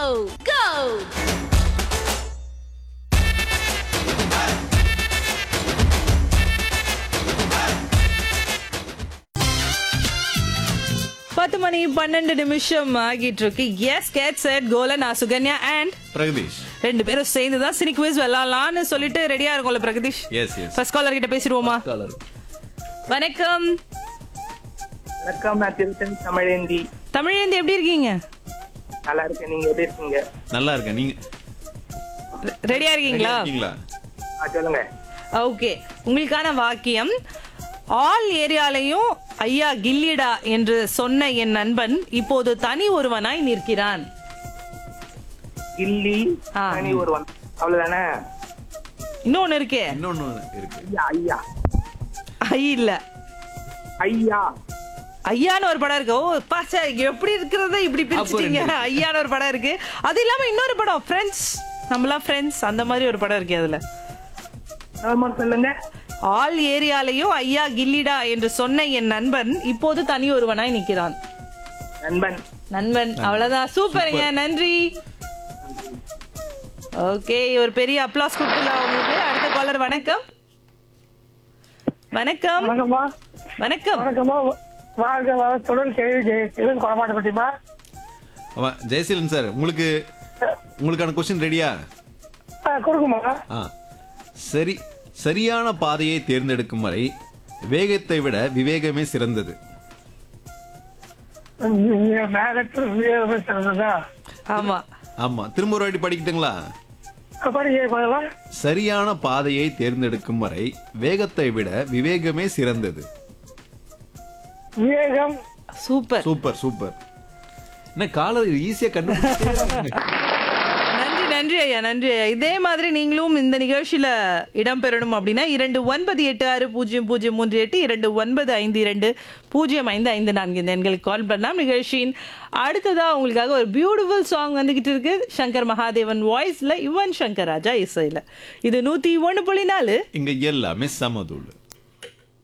go! பத்து மணி பன்னெண்டு நிமிஷம் ஆகிட்டு இருக்கு எஸ் கேட் செட் கோல நான் சுகன்யா அண்ட் பிரகதீஷ் ரெண்டு பேரும் சேர்ந்து தான் சினி குவிஸ் விளாடலாம்னு சொல்லிட்டு ரெடியா இருக்கோம்ல Pragatheesh yes yes first caller கிட்ட பேசிடுவோமா வணக்கம் வணக்கம் நான் திருத்தன் தமிழேந்தி தமிழேந்தி எப்படி இருக்கீங்க நல்லா இருக்கேன் நீங்க எப்படி இருக்கீங்க நல்லா இருக்கேன் நீங்க ரெ- ரெடியா இருக்கீங்களா இருக்கீங்களா ஆ, சொல்லுங்க ஓகே உங்களுக்கான வாக்கியம் ஆல் ஏரியாலையும் ஐயா கில்லிடா என்று சொன்ன என் நண்பன் இப்போது தனி ஒருவனாய் நிற்கிறான் கில்லி ஆ. தனி ஒருவன் அவ்வளவுதானே இன்னொன்னு இருக்கே இன்னொன்னு இருக்கு ஐயா ஐயா ஐ இல்ல ஐயா ஐயான்னு ஒரு படம் இருக்கு ஓ பாச்சா எப்படி இருக்கிறத இப்படி பிரிச்சுட்டீங்க ஐயான்னு ஒரு படம் இருக்கு அது இல்லாம இன்னொரு படம் ஃப்ரெண்ட்ஸ் நம்மளாம் ஃப்ரெண்ட்ஸ் அந்த மாதிரி ஒரு படம் இருக்கு அதுல நார்மல் சொல்லுங்க ஆல் ஏரியாலையும் ஐயா கில்லிடா என்று சொன்ன என் நண்பன் இப்போது தனி ஒருவனாய் நிற்கிறான் நண்பன் நண்பன் அவ்வளவுதான் சூப்பருங்க நன்றி ஓகே ஒரு பெரிய அப்ளாஸ் கொடுத்துலாம் உங்களுக்கு அடுத்த காலர் வணக்கம் வணக்கம் வணக்கம்மா வணக்கம் வணக்கம்மா வாழ்க வளத்துடன் கேள்வி ஜெயசீலன் கொடமாட்டப்பட்டிமா ஆமா ஜெயசீலன் சார் உங்களுக்கு உங்களுக்கான கொஸ்டின் ரெடியா கொடுக்குமா ஆ சரி சரியான பாதையை தேர்ந்தெடுக்கும் வரை வேகத்தை விட விவேகமே சிறந்தது மேகத்தில் உயர்வு சிறந்ததா ஆமா ஆமா திரும்ப ஒரு வாட்டி படிக்கட்டுங்களா படிக்க போதெல்லாம் சரியான பாதையை தேர்ந்தெடுக்கும் வரை வேகத்தை விட விவேகமே சிறந்தது விவேகம் சூப்பர் சூப்பர் சூப்பர் என்ன காலர் ஈஸியா கண்டுபிடிச்சு நன்றி நன்றி ஐயா நன்றி ஐயா இதே மாதிரி நீங்களும் இந்த நிகழ்ச்சியில இடம்பெறணும் அப்படின்னா இரண்டு ஒன்பது எட்டு ஆறு பூஜ்ஜியம் பூஜ்ஜியம் மூன்று எட்டு இரண்டு ஒன்பது ஐந்து இரண்டு பூஜ்ஜியம் ஐந்து ஐந்து நான்கு இந்த எண்களுக்கு கால் பண்ணலாம் நிகழ்ச்சியின் அடுத்ததா உங்களுக்காக ஒரு பியூட்டிஃபுல் சாங் வந்துகிட்டு இருக்கு சங்கர் மகாதேவன் வாய்ஸ்ல யுவன் சங்கர் ராஜா இசையில இது நூத்தி ஒண்ணு புள்ளி நாலு இங்க எல்லாமே சமதூள்